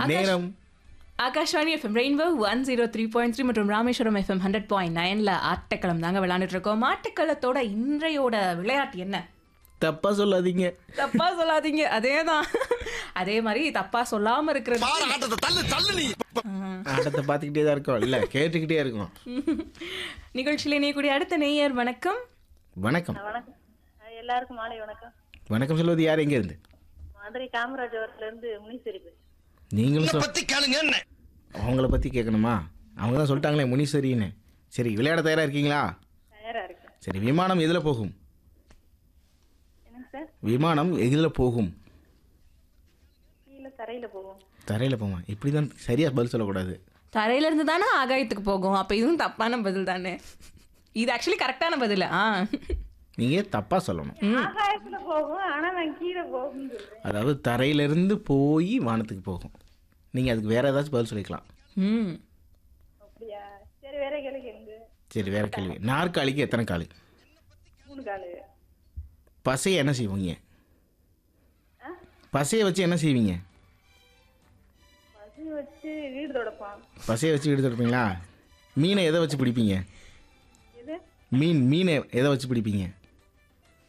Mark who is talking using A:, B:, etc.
A: நேரம்
B: Akashvani FM Rainbow one zero three point three மற்றும் Rameswaram FM hundred point நைனில் ஆட்டக்களம் தாங்க விளையாண்டுட்டு இருக்கோம் ஆட்டக்களத்தோட இன்றையோட விளையாட்டு என்ன
A: தப்பா சொல்லாதீங்க
B: தப்பா சொல்லாதீங்க அதேதான் அதே மாதிரி தப்பா சொல்லாம இருக்கிறது
C: பாரு ஆட்டத்தை தள்ளு தள்ளு நீ
A: ஆட்டத்தை பார்த்துக்கிட்டே தான் இருக்கோம் இல்லை கேட்டுக்கிட்டே இருக்கோம்
B: நிகழ்ச்சியில இணையக்கூடிய அடுத்த நேயர் வணக்கம்
A: வணக்கம்
D: வணக்கம் அஹ் எல்லாருக்கும் மாலை வணக்கம்
A: வணக்கம் சொல்வது யார் எங்க இருந்து
D: மதுரை காமராஜ் அவர்ல இருந்து முனீஸ்வரி பேசுறேன்
A: நீங்களும் சொல்
C: பத்தி கேளுங்க என்ன
A: அவங்கள பற்றி கேட்கணுமா அவங்க தான் சொல்லிட்டாங்களே முனீஸ்வரின்னு சரி விளையாட தயாராக இருக்கீங்களா
D: தயாரா இருக்கேன்
A: சரி விமானம் எதில் போகும்
D: என்னங்க சார்
A: விமானம் எதில் போகும்
D: கீழே தரையில போவோம்
A: தரையில் போமா இப்படி தான் சரியாக பதில் சொல்லக்கூடாது
B: தரையில இருந்து தானே ஆகாயத்துக்கு போகும் அப்ப இதுவும் தப்பான பதில் தானே இது ஆக்சுவலி கரெக்டான பதில் ஆ
A: நீங்கள் தப்பாக சொல்லணும்
D: ஆகாயத்துல போகும் ஆனா நான் கீழே போகும் சொல்றேன்
A: அதாவது தரையிலேருந்து போய் வானத்துக்கு போகும் நீங்கள் அதுக்கு வேறு ஏதாச்சும் பதில் சொல்லிக்கலாம்
B: ம்
D: அப்படியா சரி வேற கேள்வி கேளுங்க
A: சரி வேறு கேள்வி நாற்காலிக்கு எத்தனை காலு
D: மூணு காலு
A: பசையை என்ன செய்வீங்க பசையை வச்சு என்ன செய்வீங்க
D: பசு வச்சு வீடு தொடப்பான்
A: பசையை வச்சு வீடு தடுப்பீங்களா மீனை எதை வச்சு பிடிப்பீங்க
D: எது
A: மீன் மீனை எதை வச்சு பிடிப்பீங்க